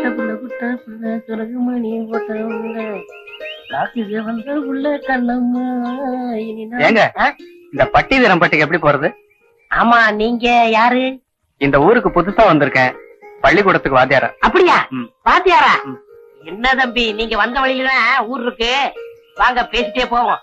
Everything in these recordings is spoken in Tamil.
பொட்ட புள்ள குட்ட புள்ள சுரகு மணி போட்டவங்க காட்டுக்கு வந்த புள்ள கண்ணம்மா இனி நான்- ஏங்க ஆ? இந்த பட்டி வீரம்பட்டிக்கு எப்படி போறது ஆமா நீங்க யாரு இந்த ஊருக்கு புதுசா வந்திருக்கேன் பள்ளிக்கூடத்துக்கு வாத்தியாரா அப்படியா ம். பாத்தியாரா ம். என்ன தம்பி நீங்க வந்த வழியில தான் ஊர் இருக்கு வாங்க பேசிட்டே போவோம்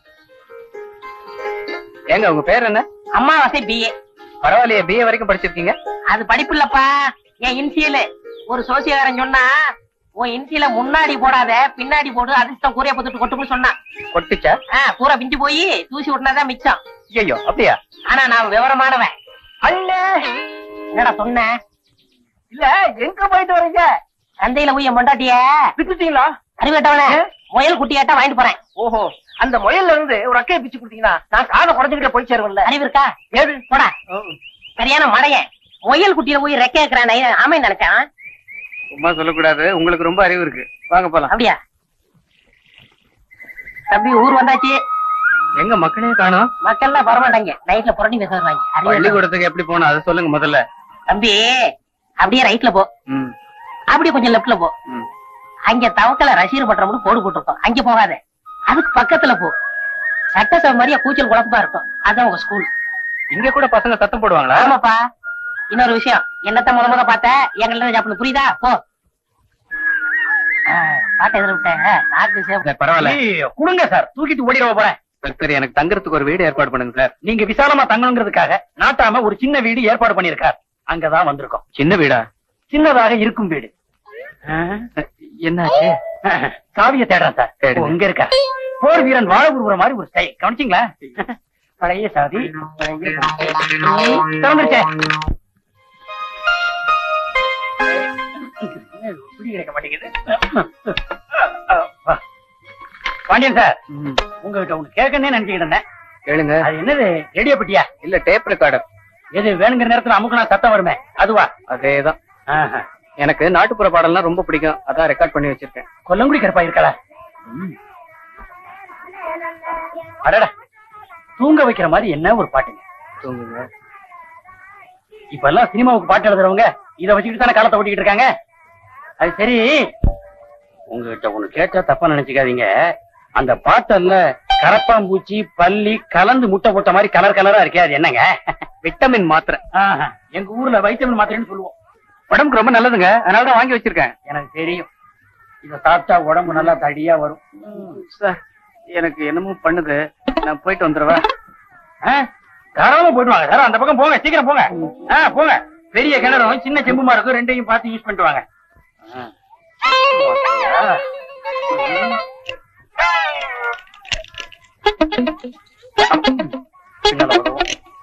ஏங்க உங்க பேர் என்ன அம்மாவாசை பிஏ பரவாயில்லையே பிஏ வரைக்கும் படிச்சிருக்கீங்க அது படிப்பு இல்லப்பா என் இன்சியல் ஒரு சோசியக்காரன் சொன்னா உன் இன்சியல முன்னாடி போடாத பின்னாடி போடு அதிர்ஷ்டம் கூரைய பத்துட்டு கொட்டுன்னு சொன்னான் கொட்டுச்சா ஆ, பூரா பிஞ்சு போய் தூசி விட்டுனாதான் மிச்சம் ஐயோ அப்படியா ஆனா நான் விவரமானவன் அண்ணே என்னடா சொன்ன இல்ல எங்க போயிட்டு வரீங்க சந்தையில போய் என் பொண்டாட்டிய வித்துட்டீங்களா அறிவேட்டவன முயல் குட்டியாட்டா வாங்கிட்டு போறேன் ஓஹோ அந்த முயல்ல இருந்து ஒரு அக்கையை பிச்சு கொடுத்தீங்கன்னா நான் காலை குறைஞ்சுக்கிட்ட போய் சேருவேன்ல அறிவு இருக்கா ஏது போடா சரியான மடையன் முயல் குட்டியில போய் ரெக்க இருக்கிறான் ஆமை நினைச்சான் சும்மா சொல்லக்கூடாது உங்களுக்கு ரொம்ப அறிவு இருக்கு வாங்க போலாம் அப்படியா தம்பி ஊர் வந்தாச்சு எங்க மக்களே காணோம் மக்கள்லாம் வரமாட்டாங்க நைட்ல புரட்டி பேச வருவாங்க அறிவு இருக்கா? பள்ளிக்கூடத்துக்கு எப்படி போகணும் அதை சொல்லுங்க முதல்ல தம்பி அப்படியே ரைட்ல போ ம் அப்படியே கொஞ்சம் லெப்ட்ல போ ம் அங்க தவக்கல ரசீர் பண்றோம்னு போடு போட்டிருக்கோம் அங்க போகாத அதுக்கு பக்கத்துல போ சட்டசபை மாதிரியா கூச்சல் குழப்பமா இருக்கும் அதான் உங்க ஸ்கூல் இங்க கூட பசங்க சத்தம் போடுவாங்களா ஆமாப்பா இன்னொரு விஷயம் என்னத்த முத முத பார்த்த எங்கள்ட்ட சாப்பிடு புரியுதா போ ஆ, பாட்டை எதிர விட்டேன் நாக்கு சேவ் சார், பரவாயில்ல கொடுங்க சார் தூக்கிட்டு ஓடிட போறேன் சார், சரி எனக்கு தங்கறதுக்கு ஒரு வீடு ஏற்பாடு பண்ணுங்க சார் நீங்க விசாலமா தங்கணுங்கிறதுக்காக நாட்டாம ஒரு சின்ன வீடு ஏற்பாடு பண்ணிருக்கார் அங்கதான் வந்திருக்கோம் சின்ன வீடா சின்னதாக இருக்கும் வீடு என்னாச்சு சாவிய தேடுறேன் சார் தேடுங்க. ஓ, இங்க இருக்க போர் வீரன் வாழ உருவுற மாதிரி ஒரு ஸ்டைல் கவனிச்சிங்களா பழைய சாதி பழைய சாதி. திறந்துருச்சே பிடி கிடைக்க மாட்டேங்குது பாண்டியன் சார் ம், உங்ககிட்ட ஒண்ணு கேட்கணும்னு நினைச்சுக்கிட்டு இருந்தேன் கேளுங்க அது என்னது ரேடியோ பெட்டியா இல்ல டேப் ரெக்கார்டர் எது வேணுங்கிற நேரத்துல அமுக்குனா சத்தம் வருமே அதுவா அதேதான் ஆஹா. எனக்கு நாட்டுப்புற பாடல்லாம் ரொம்ப பிடிக்கும் அதான் ரெக்கார்ட் பண்ணி வச்சிருக்கேன் கொல்லங்குடி கருப்பா இருக்கல அடடா தூங்க வைக்கிற மாதிரி என்ன ஒரு பாட்டுங்க தூங்குங்க இப்ப எல்லாம் சினிமாவுக்கு பாட்டு எழுதுறவங்க இத வச்சுக்கிட்டு தானே காலத்தை ஓட்டிக்கிட்டு இருக்காங்க அது சரி உங்ககிட்ட ஒண்ணு கேட்டா தப்பா நினைச்சுக்காதீங்க அந்த பாட்டல்ல கரப்பாம்பூச்சி பல்லி கலந்து முட்டை போட்ட மாதிரி கலர் கலரா இருக்கே அது என்னங்க விட்டமின் மாத்திரை ஆஹா. எங்க ஊர்ல வைட்டமின் மாத்திரைன்னு சொல்லுவோம் உடம்புக்கு ரொம்ப நல்லதுங்க அதனால தான் வாங்கி வச்சிருக்கேன் எனக்கு தெரியும் இத சாப்பிட்டா உடம்பு நல்லா தடியா வரும் சார் எனக்கு என்னமோ பண்ணுது நான் போயிட்டு வந்துடுவா ஆ? தாராளமா போயிட்டு வாங்க சார் அந்த பக்கம் போங்க சீக்கிரம் போங்க ஆ, போங்க பெரிய கிணறும் சின்ன செம்புமா இருக்கும் ரெண்டையும் பார்த்து யூஸ் பண்ணிட்டு வாங்க ஆ. ஆ. பின்னால வருவோம்.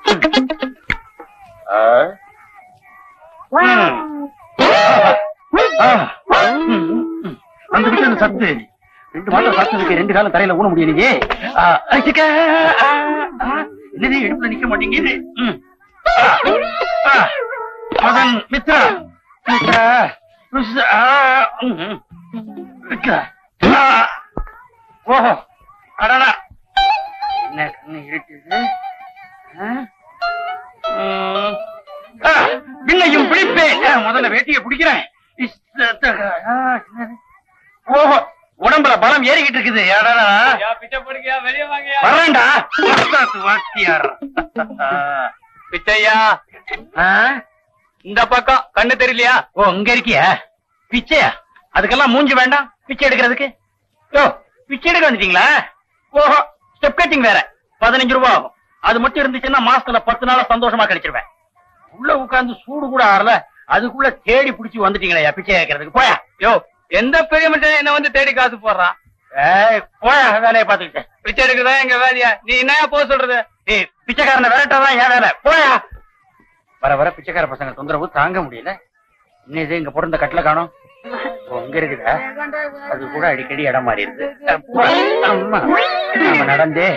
ம். ஆ. ம். அந்த விட்டு அந்த சத்து ரெண்டு மாதம் சாப்பிட்டதுக்கு ரெண்டு காலம் தரையில ஊன முடியலையே ஆ, அடிச்சுக்க. ஆ, ஆ. என்னது இடுப்புல நிக்க மாட்டேங்குது ம். ஆ, ஆ. மகன் மித்ரா மித்ரா மிஸ், ஆ, ம், ம். மித்ரா. ஆ. ஓஹோ அடடா என்ன கண்ணு இருட்டுது ஆ? ம். ஆ, விண்ணையும் பிடிப்பேன் ஆ, முதல்ல வேட்டியை பிடிக்கிறேன் இஸ், தக, ஆ, என்னது? ஓஹோ உடம்புல பலம் ஏறிக்கிட்டு இருக்குது அடடா வரேன்டா மஸ்தாத்து வாத்தியார் பிச்சையா ஆ? இந்த பக்கம் கண்ணு தெரியலையா ஓ இங்க இருக்கியா பிச்சையா அதுக்கெல்லாம் மூஞ்சி வேண்டாம் பிச்சை எடுக்கிறதுக்கு யோ பிச்சை எடுக்க வந்துட்டீங்களா ஓஹோ ஸ்டெப் கட்டிங் வேற பதினஞ்சு ரூபாய் ஆகும் அது மட்டும் இருந்துச்சுன்னா மாசத்துல பத்து நாளா சந்தோஷமா கிடைச்சிருவேன் உள்ள உட்கார்ந்து சூடு கூட ஆறல அதுக்குள்ள தேடி புடிச்சு வந்துட்டீங்களா பிச்சை கேட்கறதுக்கு போயா யோ எந்த பெரிய மனுஷன் என்ன வந்து தேடி காசு போடுறான் ஏய், போயா வேலையை பாத்துக்கிட்டேன் பிச்சை எடுக்கதான் எங்க வேலையா நீ என்ன போக சொல்றது ஏய் பிச்சைக்காரனை விரட்டதான் ஏன் வேலை போயா வர வர பிச்சைக்கார பசங்க தொந்தரவு தாங்க முடியல இன்னும் இது இங்க பிறந்த கட்டில காணோம் ஓ, இங்க இருக்குதா அது கூட அடிக்கடி இடம் மாறி இருக்கு அப்பா, அம்மா நாம நடந்தே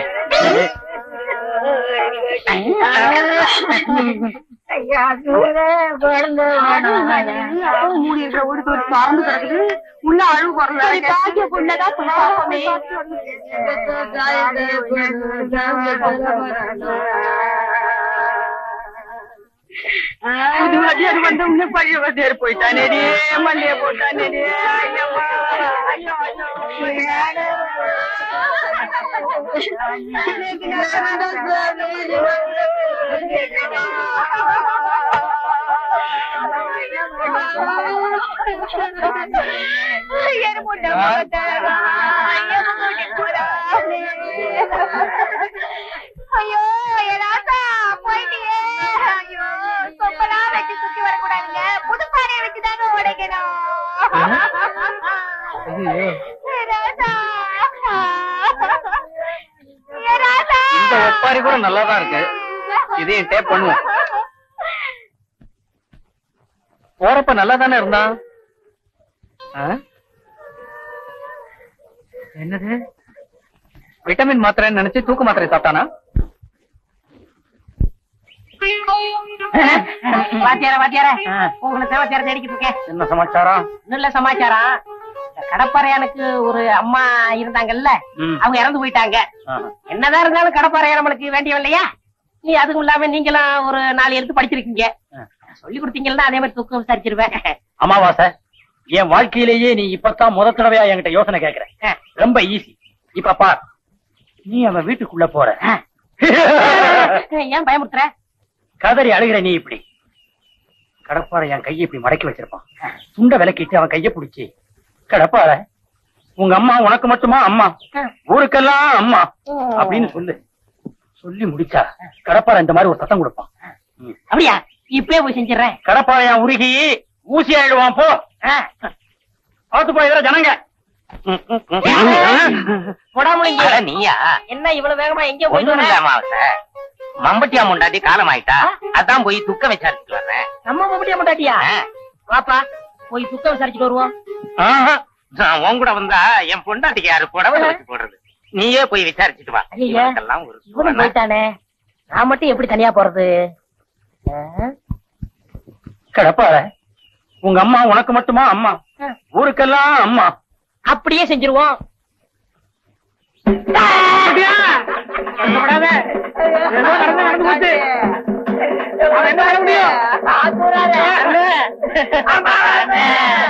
உள்ள அழுவு புது வாத்தியார் வந்த உடனே பழைய வாத்தியார் போயிட்டானேடி மண்டைய போட்டானேடி ஐயம்மா, ஐயோ, ஐயோ. ஐயோ ஏதாத்தா போயிட்டியே ஐயோ சொப்பெல்லாம் வச்சு சுத்தி வரக்கூடாதுங்க புது பானையை வச்சுதாங்க உடைக்கணும் ஏ ராசா. ஏ ராசா. இந்த ஒப்பாரி கூட நல்லாதான் இருக்கு இதையும் டேப் பண்ணுவோம் போறப்ப நல்லா தானே இருந்தான் ஆ? என்னது விட்டமின் மாத்திரைன்னு நினைச்சு தூக்கு மாத்திரை சாப்பிட்டானா வாத்தியார வாத்தியார உங்களை சேவத்தியார தேடிக்கிட்டு இருக்கேன் என்ன சமாச்சாரம் நல்ல சமாச்சாரம் இந்த கடப்பாறையானுக்கு ஒரு அம்மா இருந்தாங்கல்ல ம். அவங்க இறந்து போயிட்டாங்க ஆஹா. என்னதான் இருந்தாலும் கடப்பாறையா நம்மளுக்கு வேண்டியவன் இல்லையா நீ அதுவும் இல்லாம நீங்களாம் ஒரு நாலு எடுத்து படிச்சிருக்கீங்க ஆ. சொல்லி கொடுத்தீங்கன்னா அதே மாதிரி தூக்கம் விசாரிச்சிருவேன் அமாவாசை என் வாழ்க்கையிலேயே நீ இப்பதான் முத தடவையா என்கிட்ட யோசனை கேக்குற ஆ. ரொம்ப ஈஸி இப்ப பார் நீ அவன் வீட்டுக்குள்ள போற ஆ. ஏன் பயமுறுத்துற கதறி அழுகிற நீ இப்படி கடப்பாறை என் கையை இப்படி மடக்கி வச்சிருப்பான் துண்ட விலக்கிட்டு அவன் கைய பிடிச்சி கடப்பாறை உங்க அம்மா உனக்கு மட்டுமா அம்மா ஊருக்கெல்லாம் அம்மா அப்படின்னு சொல்லு சொல்லி முடிச்சா கடப்பாறை இந்த மாதிரி ஒரு சத்தம் கொடுப்பான் ம். அப்படியா இப்பயே போய் செஞ்சிடறேன் கடப்பாறை என் உருகி ஊசி ஆயிடுவான் போ ஆ. பார்த்து போய் ஜனங்க போடாமலிங்க அட நீயா என்ன இவ்வளவு வேகமா எங்க போயிட்டு ஒண்ணும் வர இல்ல மாவச மம்பட்டியா முண்டாட்டி காலம் ஆயிட்டா அதான் போய் துக்க விசாரிச்சுட்டு வர்றேன் நம்ம மம்பட்டியா மாட்டாட்டியா ஆ. வாப்பா போய் துக்கம் விசாரிச்சுட்டு வருவோம் ஆஹா. நான் உன் கூட வந்தா என் பொண்டாட்டிக்கு யாரு புடவை வச்சு போடுறது நீயே போய் விசாரிச்சுட்டு வா ஐயையே. இவனுக்கெல்லாம் ஒரு இவனும் சோதனை. போயிட்டானே நான் மட்டும் எப்படி தனியா போறது ஆ? கடப்பாறை உங்க அம்மா உனக்கு மட்டுமா அம்மா ஆ. ஊருக்கெல்லாம் அம்மா அப்படியே செஞ்சிருவோம் கஷ்டப்படாத. ஏதோ நடந்து நடந்து போச்சு. அவன் என்ன பண்ண முடியும்? அண்ணே. அண்ணே.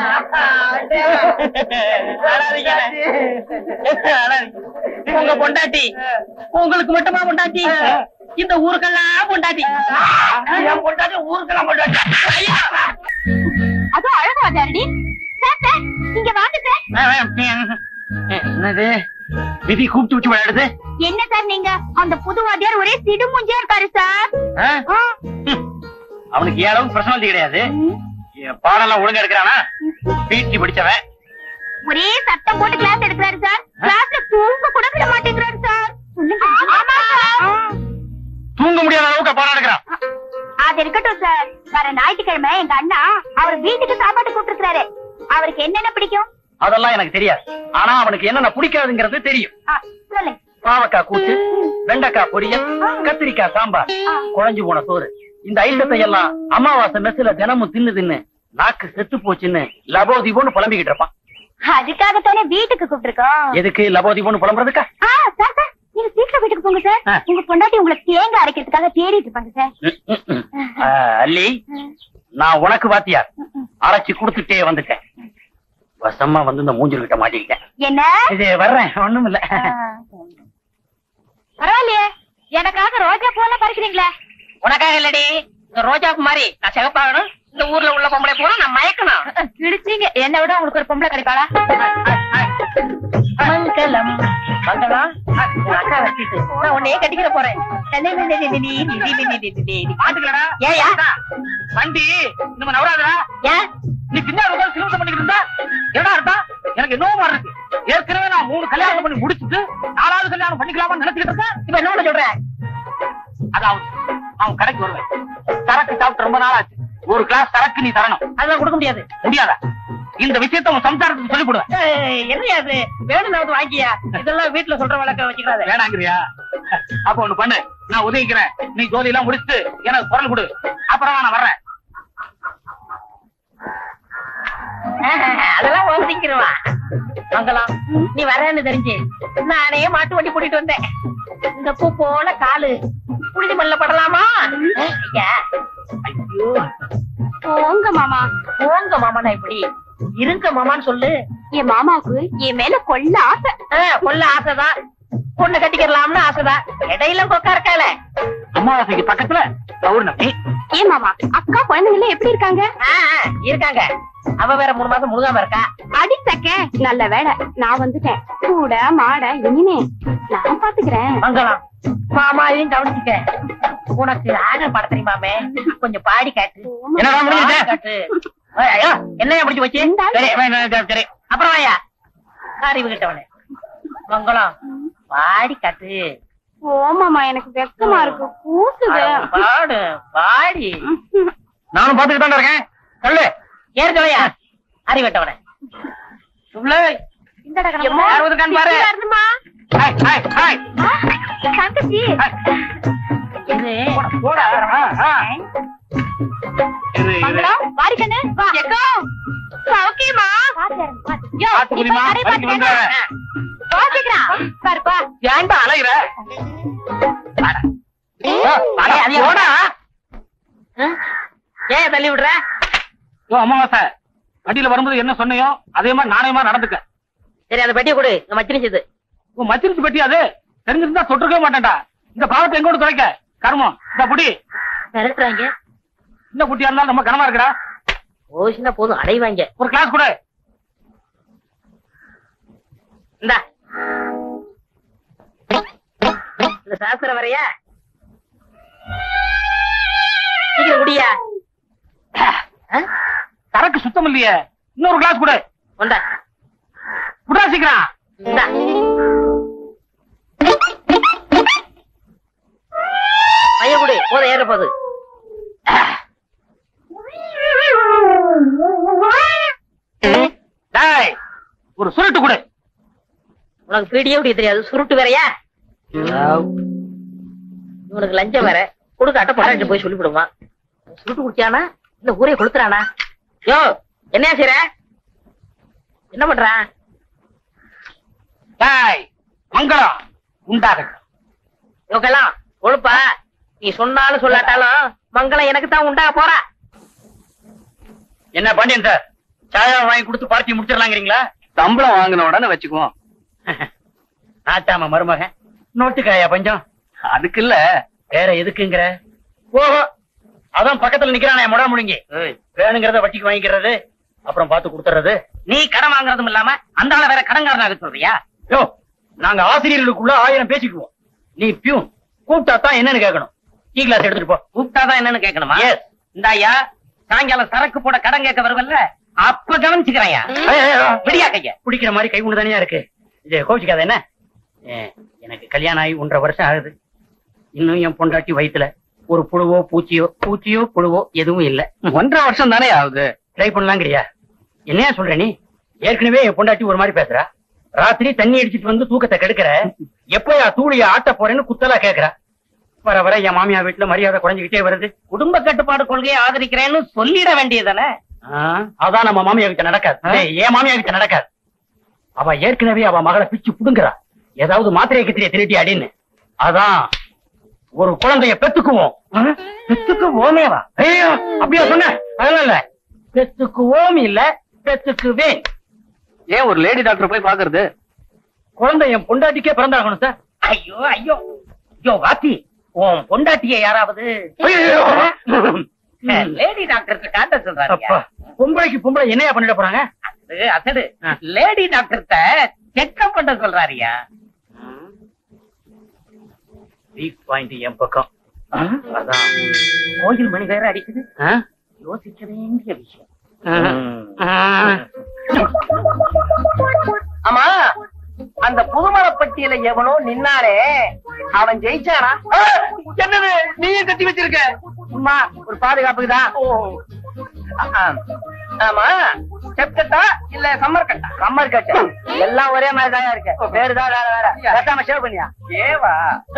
அழாதீங்க. அழாதீங்க. உங்க பொண்டாட்டி உங்களுக்கு மட்டுமா பொண்டாட்டி இந்த ஊருக்கெல்லாம் பொண்டாட்டி என் பொண்டாட்டி ஊருக்கெல்லாம் பொண்டாட்டி. ஐயா. அதுவும் அழகா வாத்தியாரடி சார் சார் இங்க வாங்க சார் என்னது விதி கூப்பிட்டு வச்சு விளையாடுது என்ன சார் நீங்க அந்த புது வாத்தியார் ஒரே சிடுமுஞ்சியா இருக்காரு சார் ஆ? ஆ. ம். அவனுக்கு ஏன் அளவுக்கு பர்சனாலிட்டி கிடையாது என் பாடம்லாம் ஒழுங்கா எடுக்கிறானா பிடி படிச்சவன் ஒரே சத்தம் போட்டு கிளாஸ் எடுக்கிறாரு சார் கிளாஸ்ல தூங்க கூட விட மாட்டேங்கிறாரு சார் ஆமா சார் தூங்க முடியாத அளவுக்கு பாடம் எடுக்கிறான் அது இருக்கட்டும் சார் வர ஞாயிற்றுக்கிழமை எங்க அண்ணா அவர் வீட்டுக்கு சாப்பாடு கூப்பிட்டுருக்காரு அவருக்கு என்னென்ன பிடிக்கும் அதெல்லாம் எனக்கு தெரியாது ஆனா அவனுக்கு என்னென்ன பிடிக்காதுங்கிறது தெரியும் ஆ, சொல்லுங்க பாவக்காய் கூட்டு வெண்டைக்காய் பொரியல் கத்திரிக்காய் சாம்பார் குழஞ்சு போன சோறு இந்த ஐட்டத்தை எல்லாம் அமாவாசை மெஸ்ல தினமும் தின்னு தின்னு நாக்கு செத்து போச்சுன்னு லபோதிபோன்னு புலம்பிக்கிட்டு இருப்பான் அதுக்காகத்தானே வீட்டுக்கு கூப்பிட்டுருக்கோம் எதுக்கு லபோதிபோன்னு புலம்புறதுக்கா ஆ, சார் சார் நீங்க சீக்கிரம் வீட்டுக்கு போங்க சார் ஆ. உங்க பொண்டாட்டி உங்களை தேங்காய் அரைக்கிறதுக்காக தேடிட்டு இருப்பாங்க சார் ம், ம், ம். ஆ, அல்லி நான் உனக்கு வாத்தியார் அரைச்சு கொடுத்துட்டே வந்துட்டேன் வசமா வந்து இந்த மூஞ்சல் கிட்ட மாட்டிக்கிட்டேன் என்ன இது வர்றேன் ஒண்ணும் இல்ல பரவாயில்லையே எனக்காக ரோஜா பூலாம் பறிக்கிறீங்களே உனக்காக இல்லடி இந்த ரோஜா மாதிரி நான் சிகப்பாகணும் இந்த ஊர்ல உள்ள பொம்பளை பூரா நான் மயக்கணும் பிடிச்சீங்க என்ன விட உங்களுக்கு ஒரு பொம்பளை கிடைப்பாளா மங்களம் மங்களம் உன் அக்கா வச்சிட்டு நான் உன்னையே கட்டிக்கிற போறேன் பாத்துக்கலடா ஏயா வண்டி நம்ம நவராதரா ஏன் நீ பின்னாடி உட்கார்ந்து சிலம்பம் பண்ணிக்கிட்டு இருந்தா என்னடா அர்த்தம் எனக்கு என்னவோ மாதிரி இருக்கு ஏற்கனவே நான் மூணு கல்யாணம் பண்ணி முடிச்சுட்டு நாலாவது கல்யாணம் பண்ணிக்கலாமான்னு நினைச்சுக்கிட்டு இருக்கேன் இப்ப என்ன பண்ண சொல்ற அதாவது அவன் கடைக்கு வருவேன் சரக்கு சாப்பிட்டு ரொம்ப நாள் ஆச்சு ஒரு கிளாஸ் சரக்கு நீ தரணும் அதெல்லாம் கொடுக்க முடியாது முடியாதா இந்த விஷயத்த உன் சம்சாரத்துக்கு சொல்லி கொடுவேன் ஏய், என்னையா அது வேணும்னாவது வாங்கியா இதெல்லாம் வீட்டுல சொல்ற வழக்க வச்சுக்காத வேணாங்கிறியா அப்ப ஒண்ணு பண்ணு நான் உதவிக்கிறேன் நீ ஜோலி எல்லாம் முடிச்சுட்டு எனக்கு குரல் கொடு அப்புறம் நான் வர்றேன் அதெல்லாம் ஓசிக்கிறவா மங்களம் நீ வரேன்னு தெரிஞ்சு நானே மாட்டு வண்டி கூட்டிட்டு வந்தேன் இந்த பூ போல காலு புழுதி மல்ல படலாமா ஐயா ஐயோ போங்க மாமா போங்க மாமாண்ணா இப்படி இருங்க மாமான்னு சொல்லு என் மாமாவுக்கு என் மேல கொள்ள ஆசை ஆ, கொல்ல ஆசைதான் பொண்ணு கட்டிக்கிறலாம்னு ஆசைதான் இடையில கொக்கா இருக்கால அமாவாசைக்கு பக்கத்துல பௌர்ணமி ஏன் மாமா அக்கா குழந்தைங்க எப்படி இருக்காங்க ஆ, ஆ, இருக்காங்க அவ வேற மூணு மாசம் முழுகாம இருக்கா அடி சக்க நல்ல வேலை நான் வந்துட்டேன் கூட மாட இனிமே நான் பாத்துக்கிறேன் மங்களம் மாமா இதையும் கவனிச்சுக்க உனக்கு ஆடல் பாட தெரியுமாமே கொஞ்சம் பாடி காட்டு என்னடா முடிஞ்சது? பாடி காட்டு ஏய், ஐயோ, என்னையா பிடிச்சு வச்சு இந்த ஆளு. சரி, வே- வே- சரி அப்புறம் வாயா அறிவு கிட்டவனே மங்களம் பாடி காட்டு ஓ மாமா எனக்கு வெக்கமா இருக்கு கூசுது அட, பாடு பாடி நானும் பாத்துக்கிட்டு தான் இருக்கேன் சொல்லு ஏற்கவையா அறிவட்டவனே எம்மா, யார் ஒதுக்கான்னு பாரு. சித்தி வருதும்மா. ஹாய் ஹாய் ஹாய் ஆ, தங்கச்சி இது போடா ஆ, ஆ. இரு, இரு. மங்களம், வாடி கண்ணு, வா. சௌக்கியமா? யோ, பாத்து நீ புரியுமா? போய் கடையை வரைக்கும் பாத்துக்க. வந்துடுறேன். வா சீக்கிரம். பாருப்பா. ஏன்டா அலையுற வாடா. ஆ, அட, ஏய், அது போடா ஏன் தள்ளி விடுற ஓ அமாவாசை வண்டியில வரும்போது என்ன சொன்னையோ அதே மாதிரி நாணயமா நடந்துக்க சரி அந்த பெட்டியை கொடு இந்த மச்சினிச்சது உன் மச்சிருச்சு பெட்டி அது தெரிஞ்சிருந்தா தொட்டிருக்கவே மாட்டேன்டா இந்த பாவத்தை எங்கோடு துவைக்க கர்மம் இந்த புடி மிரட்டுறாங்க இந்த புட்டியா இருந்தாலும் ரொம்ப கனமா இருக்குடா ஓசினா போதும் அடைவாங்க ஒரு கிளாஸ் கொடு இந்தா இந்த சாஸ்திரம் வரையா சீக்கிரம் குடியா ஆ? சரக்கு சுத்தம் இல்லையே இன்னொரு கிளாஸ் கொடு கொண்டா குடா சீக்கிரம் இந்தா பைய குடி போதும் ஏற போகுது டேய் ஒரு சுருட்டு கொடு உனக்கு பீடியே குடிக்க தெரியாது சுருட்டு வேறயா இவனுக்கு லஞ்சம் வேற கொடுக்க அட்டை பொட்டாட்டி போய் சொல்லிவிடுமா சுருட்டு குடிச்சானா இல்ல ஊரே கொளுத்துறானா யோ என்ன செய்ற என்ன பண்றான் டேய் மங்களம் உண்டாகட்டும் இவக்கெல்லாம் கொழுப்பா நீ சொன்னாலும் சொல்லாட்டாலும் மங்களம் எனக்கு தான் உண்டாக போறா என்ன பாண்டியன் சார் சாயா வாங்கி கொடுத்து பார்ட்டி முடிச்சிடலாங்கிறீங்களா சம்பளம் வாங்கின உடனே வச்சுக்குவோம் ஆச்சாம மருமகன் நோட்டுக்காயா பஞ்சம் அதுக்கு இல்ல வேற எதுக்குங்கிற ஓஹோ அதான் பக்கத்துல நிக்கிறானே முடா முழுங்கி வேணுங்கிறத வட்டிக்கு வாங்கிக்கிறது அப்புறம் பார்த்து கொடுத்துறது நீ கடன் வாங்குறதும் இல்லாம அந்த ஆள வேற கடன்காரனாக சொல்றியா யோ நாங்க ஆசிரியர்களுக்குள்ள ஆயிரம் பேசிக்குவோம் நீ பியூன் கூப்பிட்டா தான் என்னன்னு கேட்கணும் டீ கிளாஸ் எடுத்துட்டு போ கூப்பிட்டாதான் என்னன்னு கேட்கணுமா Yes. இந்தாயா சாயங்காலம் சரக்கு போட கடன் கேட்க வருவல்ல அப்ப கவனிச்சுக்கிறாயா ஏய், ஏய், ஏய். விடியா கைய குடிக்கிற மாதிரி கை ஒண்ணு தனியா இருக்கு இது கோவிச்சுக்காத என்ன ஏ, எனக்கு கல்யாணம் ஆகி ஒன்றரை வருஷம் ஆகுது இன்னும் என் பொண்டாட்டி வயித்துல ஒரு புழுவோ பூச்சியோ பூச்சியோ புழுவோ எதுவும் இல்ல ஒன்றரை வருஷம் தானே ஆகுது ட்ரை பண்ணலாங்கிறியா என்னையா சொல்ற நீ ஏற்கனவே என் பொண்டாட்டி ஒரு மாதிரி பேசுறா ராத்திரி தண்ணி அடிச்சிட்டு வந்து தூக்கத்தை கெடுக்கிற எப்பயா தூளிய ஆட்ட போறேன்னு குத்தலா கேக்குறா வர வர என் மாமியா வீட்டுல மரியாதை குறைஞ்சுக்கிட்டே வருது குடும்ப கட்டுப்பாடு கொள்கையை ஆதரிக்கிறேன்னு சொல்லிட வேண்டியதானே ஆ, அதான் நம்ம மாமியா கிட்ட நடக்காது டேய், என் மாமியா கிட்ட நடக்காது அவ ஏற்கனவே அவ மகளை பிச்சு புடுங்குறா ஏதாவது மாத்திரை கித்திரிய திருட்டி அடின்னு அதான் ஒரு குழந்தைய பெத்துக்குவோம் ஆ? பெத்துக்குவோமேவா ஐயோ அப்படியா சொன்ன அதெல்லாம் இல்ல பெத்துக்குவோம் இல்ல பெத்துக்குவேன் ஏன் ஒரு லேடி டாக்டர் போய் பாக்குறது குழந்தை என் பொண்டாட்டிக்கே பிறந்தாகணும் சார் ஐயோ ஐயோ ஐயோ வாத்தி உன் பொண்டாட்டிய யாராவது ஐயோ. லேடி டாக்டருக்கு காட்ட சொல்றாங்க அப்பா பொம்பளைக்கு பொம்பளை என்னையா பண்ணிட போறாங்க அசடு ஆ. லேடி டாக்டர்கிட்ட செக்அப் பண்ண சொல்றாருயா வீக் பாயிண்ட் என் பக்கம் ஆ, அதான் கோயில் மணி வேற அடிக்குது ஆ? யோசிக்க வேண்டிய விஷயம் ஆமா அந்த புதுமலப்பட்டியல எவனோ நின்னானே அவன் ஜெயிச்சானா ஆ, என்னது நீயே கட்டி வச்சிருக்க சும்மா ஒரு பாதுகாப்புக்கு தான் ஆமா ஸ்டெப் கட்டா இல்ல சம்மர் கட்டா சம்மர் கட்டு எல்லாம் ஒரே மாதிரி தான் இருக்கு வேறுதான் வேற வேற கட்டாம ஷேவ் பண்ணியா ஏவா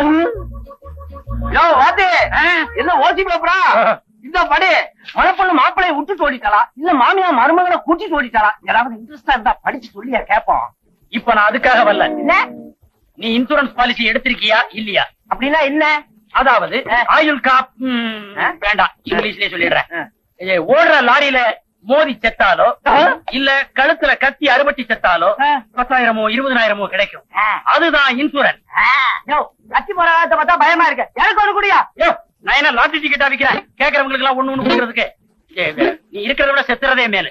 யோ வாத்து என்ன ஓசி பேப்பரா இந்த படி மணப்பொண்ணு மாப்பிளைய விட்டுட்டு ஓடிட்டாளா இல்ல மாமியா மருமகளை கூட்டிட்டு ஓடிட்டாளா ஏதாவது இன்ட்ரெஸ்டா இருந்தா படிச்சு சொல்லியா கேப்போம் இப்ப நான் அதுக்காக வரல என்ன நீ இன்சூரன்ஸ் பாலிசி எடுத்திருக்கியா இல்லையா அப்படின்னா என்ன அதாவது ஆயுள் காப் ம், வேண்டாம் இங்கிலீஷ்லயே சொல்லிடுறேன் இது ஓடுற லாரியில மோதி செத்தாலோ இல்ல கழுத்துல கத்தி அறுபட்டி செத்தாலோ பத்தாயிரமோ இருபதாயிரமோ கிடைக்கும் அதுதான் இன்சூரன்ஸ் யோ கட்சி போராட்டத்தை பார்த்தா பயமா இருக்கு எனக்கு ஒண்ணு குடியா யோ நான் என்ன லாட்டரி டிக்கெட்டா விக்கிறேன் கேக்குறவங்களுக்கு எல்லாம் ஒண்ணு ஒண்ணு கொடுக்கறதுக்கு ஏய், வே- நீ இருக்கிறத விட செத்துறதே மேலு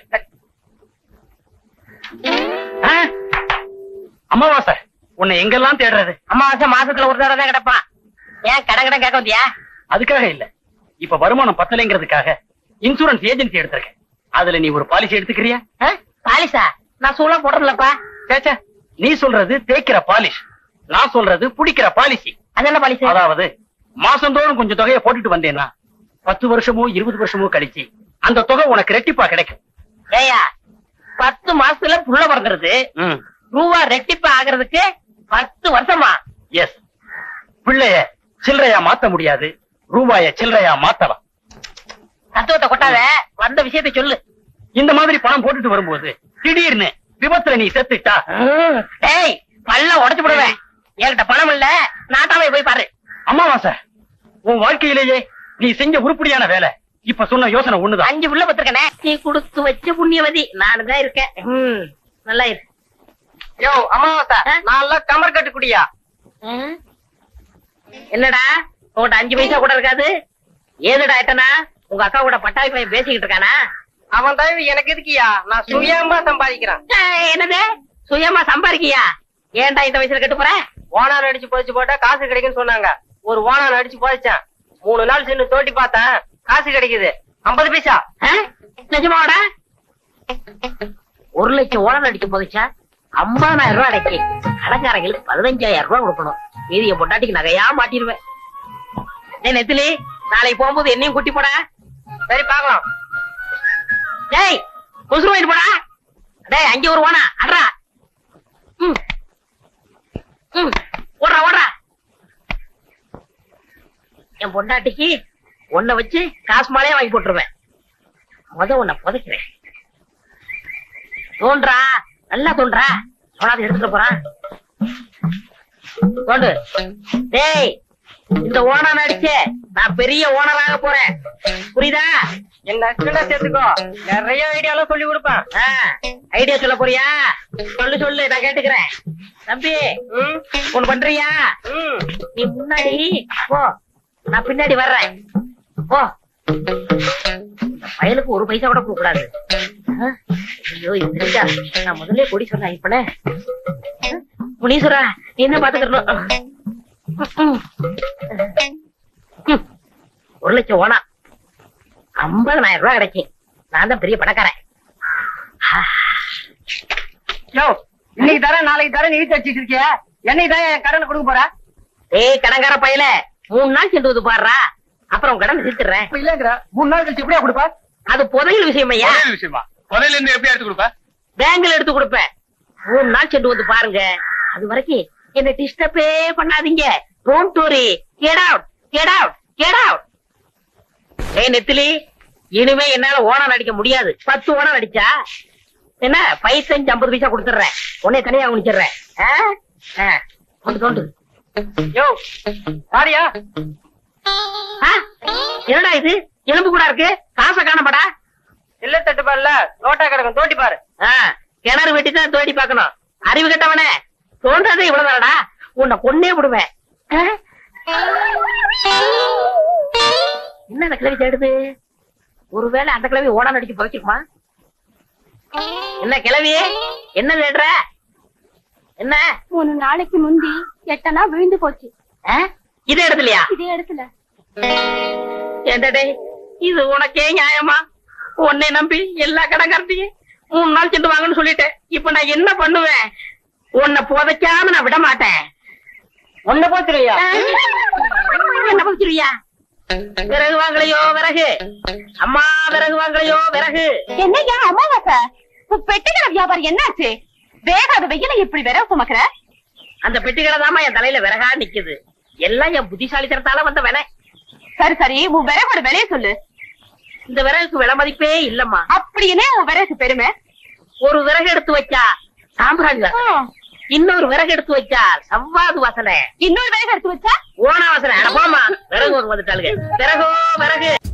ஆ? அமாவாசை உன்னை எங்கெல்லாம் தேடுறது அமாவாசை மாசத்துல ஒரு தடவை தான் கிடப்பான் ஏன் கடன் கடன் கேட்க வந்தியா அதுக்காக இல்ல இப்ப வருமானம் பத்தலைங்கிறதுக்காக இன்சூரன்ஸ் ஏஜென்சி எடுத்திருக்கேன் அதுல நீ ஒரு பாலிசி எடுத்துக்கிறியா ஆ? பாலிசா நான் சூழ போடுறதுலப்பா சேச்சா நீ சொல்றது தேய்க்கிற பாலிஷ் நான் சொல்றது புடிக்கிற பாலிசி அது என்ன பாலிசி அதாவது மாசந்தோறும் கொஞ்சம் தொகையை போட்டுட்டு வந்தேன்னா பத்து வருஷமோ இருபது வருஷமோ கழிச்சு அந்த தொகை உனக்கு ரெட்டிப்பா கிடைக்கும் ஏயா பத்து மாசத்துல புள்ள பிறந்துருது ரூபா ரெட்டிப்பு ஆகுறதுக்கு பத்து வருஷமா எஸ் பிள்ளைய சில்லறையா மாத்த முடியாது ரூபாய சில்லறையா மாத்தலாம் தத்துவத்தை கொட்டாத வந்த விஷயத்தை சொல்லு இந்த மாதிரி பணம் போட்டுட்டு வரும்போது திடீர்னு விபத்துல நீ செத்துட்டா ஏய் பல்ல உடைச்சு விடுவேன் என்கிட்ட பணம் இல்ல நாட்டாமே போய் பாரு அமாவாசை உன் வாழ்க்கையிலேயே நீ செஞ்ச உருப்படியான வேலை இப்ப சொன்ன யோசனை ஒண்ணுதான் அஞ்சு புள்ள பத்திருக்கனே நீ கொடுத்து வச்ச புண்ணியவதி நானு தான் இருக்கேன் ம், நல்லா இரு யோ அமாவாசை நல்லா கமர் கட்டு குடியா ம்? என்னடா உங்கள்ட்ட அஞ்சு பைசா கூட இருக்காது ஏதுடா ஆயிட்டனா உங்க அக்கா கூட பட்டாவி பையன் பேசிக்கிட்டு இருக்கானா அவன் தயவு எனக்கு எதுக்கியா நான் சுயமா சம்பாதிக்கிறேன் ஏய், என்னது சுயமா சம்பாதிக்கியா ஏன்டா இந்த வயசுல கட்டு போற ஓனார் அடிச்சு போதிச்சு போட்டா காசு கிடைக்குன்னு சொன்னாங்க ஒரு ஓனார் அடிச்சு போதிச்சேன் மூணு நாள் சென்று தோட்டி பார்த்தேன் காசு கிடைக்குது ஐம்பது பைசா ஆ? நிஜமாவாடா ஒரு லட்சம் ஓனர் அடிக்க போதுச்சா ஐம்பதாயிரம் ரூபாய் அடைக்கி கடைக்காரங்களுக்கு பதினஞ்சாயிரம் ரூபாய் கொடுக்கணும் மீதிய பொட்டாட்டிக்கு நகையா மாட்டிடுவேன் ஏய் நெத்திலி நாளைக்கு போகும்போது என்னையும் குட்டி போடா சரி பாக்கலாம் டேய் கொசுரு வாங்கிட்டு போடா டேய் அங்கே ஒரு ஓனா அட்ரா ம் ம் ஓடுறா ஓடுறா என் பொண்டாட்டிக்கு உன்னை வச்சு காசு மாலையே வாங்கி போட்டுருவேன் முத உன்னை புதைக்கிறேன் தோன்றா நல்லா தோன்றா சொல்லாத எடுத்துட்டு போறான் தோண்டு டேய் இந்த ஓனர் அடிச்சு நான் பெரிய ஓனராக போறேன் புரியுதா என்ன சின்ன சேர்த்துக்கோ நிறைய ஐடியாலாம் சொல்லி கொடுப்பேன் ஐடியா சொல்ல போறியா சொல்லு சொல்லு நான் கேட்டுக்கிறேன் தம்பி ம், ஒண்ணு பண்றியா ம். நீ முன்னாடி போ நான் பின்னாடி வர்றேன் போ இந்த பயலுக்கு ஒரு பைசா கூட கொடுக்க கூடாது ஆ? ஐயோ இது தெரிஞ்சா நான் முதல்ல கொடி சொன்னேன் இப்பனே முனீஸ்வரா நீ என்ன பாத்துக்கணும் ஒரு லட்சம் ஓனா ஐம்பதனாயிரம் ரூபாய் கிடைக்கும் நான் தான் பெரிய பணக்காரன் யோ இன்னைக்கு தரேன் நாளைக்கு தரேன் இழுத்து வச்சிட்டு இருக்கிய என்னைக்கு தான் என் கடனை கொடுக்க போற ஏய் கடங்கார பையல மூணு நாள் சென்று வந்து பாடுறா அப்புறம் கடன் தீர்த்துறேன் இப்ப இல்லங்கிற மூணு நாள் கழிச்சு எப்படியா கொடுப்ப அது புதையல் விஷயம் ஐயா புதையல் விஷயமா புதையல இருந்து எப்படி எடுத்து கொடுப்ப பேங்க்ல எடுத்து கொடுப்பேன் மூணு நாள் சென்று வந்து பாருங்க அது வரைக்கும் என்ன டிஸ்டர்பே பண்ணாதீங்க don't worry get out get out get out ஏய் நெத்திலி இனிமே என்னால ஓனர் அடிக்க முடியாது பத்து ஓனர் அடிச்சா என்ன பைசஞ்சு ஐம்பது பைசா கொடுத்துறேன் உன்னை தனியா குடிச்சிடுறேன் ஆ? ஆ, தோண்டு தோண்டு யோ பாரியா ஆ? என்னடா இது எலும்பு கூட இருக்கு காசை காணப்படா இல்ல தட்டுப்பாடுல நோட்டா கிடக்கும் தோட்டி பாரு ஆ, கிணறு வெட்டி தான் தோண்டி பார்க்கணும் அறிவு கட்டவனே தோன்றதே இவ்வளவுதானடா உன்னை கொன்னே விடுவேன் ஆ? என்ன அந்த கிழவி தேடுது ஒருவேளை அந்த கிழவி ஓனா நடிச்சு புதைச்சிருக்குமா என்ன கிழவி என்ன தேடுற என்ன மூணு நாளைக்கு முந்தி எட்டனா விழுந்து போச்சு ஆ? இதே இடத்துலயா இதே இடத்துல ஏண்டடே இது உனக்கே நியாயமா உன்னை நம்பி எல்லா கடங்காரத்தையும் மூணு நாள் சென்று வாங்கன்னு சொல்லிட்டேன் இப்ப நான் என்ன பண்ணுவேன் உன்னை புதைக்காம நான் விட மாட்டேன் ஒன்ன போச்சுருவியா என்ன போச்சிருவியா விறகு வாங்கலையோ விறகு அம்மா விறகு வாங்கலையோ விறகு என்னய்யா அமாவாசை உன் பெட்டிக்கிற வியாபாரம் என்னாச்சு வேகாத வெயில இப்படி விரவு சுமக்கிற அந்த பெட்டிகளை தாமா என் தலையில விறகா நிக்குது எல்லாம் என் புத்திசாலித்தனத்தால வந்த வினை சரி சரி உன் விறகோட விலைய சொல்லு இந்த விறகுக்கு விலை மதிப்பே இல்லம்மா அப்படின்னு உன் விறகு பெருமை ஒரு விறகு எடுத்து வச்சா சாம்பிராணி வாசனை இன்னொரு விறகு எடுத்து வச்சா சவ்வாது வாசனை இன்னொரு விறகு எடுத்து வச்சா ஓனாவசரம் அட போம்மா விறகு வாங்க வந்துட்டாளுங்க விறகோ விறகு